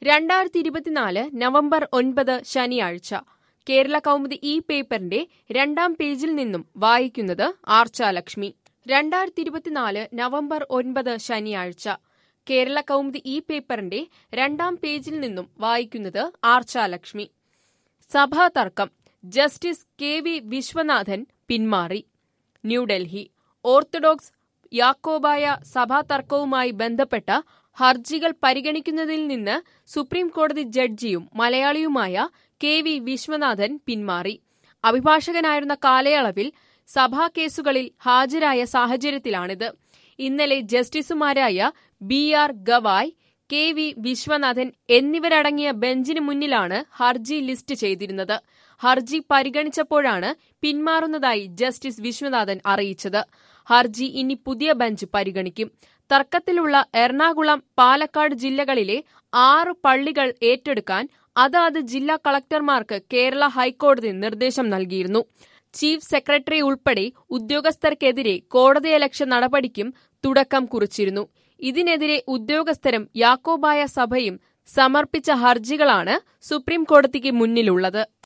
രണ്ടായിരത്തി ഇരുപത്തിനാല് നവംബർ ഒൻപത് ശനിയാഴ്ച കേരള കൗമുദി ഈ പേപ്പറിന്റെ രണ്ടാം പേജിൽ നിന്നും വായിക്കുന്നത് ആർച്ചാലക്ഷ്മി രണ്ടായിരത്തി ഇരുപത്തിനാല് നവംബർ ഒൻപത് ശനിയാഴ്ച കേരള കൗമുദി ഈ പേപ്പറിന്റെ രണ്ടാം പേജിൽ നിന്നും വായിക്കുന്നത് ആർച്ചാലക്ഷ്മി സഭാ തർക്കം ജസ്റ്റിസ് കെ വി വിശ്വനാഥൻ പിന്മാറി ന്യൂഡൽഹി ഓർത്തഡോക്സ് യാക്കോബായ സഭാ തർക്കവുമായി ബന്ധപ്പെട്ട ഹർജികൾ പരിഗണിക്കുന്നതിൽ നിന്ന് സുപ്രീം കോടതി ജഡ്ജിയും മലയാളിയുമായ കെ വി വിശ്വനാഥൻ പിന്മാറി അഭിഭാഷകനായിരുന്ന കാലയളവിൽ സഭാ കേസുകളിൽ ഹാജരായ സാഹചര്യത്തിലാണിത് ഇന്നലെ ജസ്റ്റിസുമാരായ B R Gavai K V Viswanathan എന്നിവരടങ്ങിയ ബെഞ്ചിന് മുന്നിലാണ് ഹർജി ലിസ്റ്റ് ചെയ്തിരുന്നത് ഹർജി പരിഗണിച്ചപ്പോഴാണ് പിന്മാറുന്നതായി ജസ്റ്റിസ് വിശ്വനാഥൻ അറിയിച്ചത് ഹർജി ഇനി പുതിയ ബെഞ്ച് പരിഗണിക്കും തർക്കത്തിലുള്ള എറണാകുളം പാലക്കാട് ജില്ലകളിലെ ആറ് പള്ളികൾ ഏറ്റെടുക്കാൻ അതാത് ജില്ലാ കളക്ടർമാർക്ക് കേരള ഹൈക്കോടതി നിർദ്ദേശം നൽകിയിരുന്നു ചീഫ് സെക്രട്ടറി ഉൾപ്പെടെ ഉദ്യോഗസ്ഥർക്കെതിരെ കോടതിയലക്ഷ്യ നടപടിക്കും തുടക്കം കുറിച്ചിരുന്നു ഇതിനെതിരെ ഉദ്യോഗസ്ഥരും യാക്കോബായ സഭയും സമർപ്പിച്ച ഹർജികളാണ് സുപ്രീം കോടതിക്ക് മുന്നിലുള്ളത്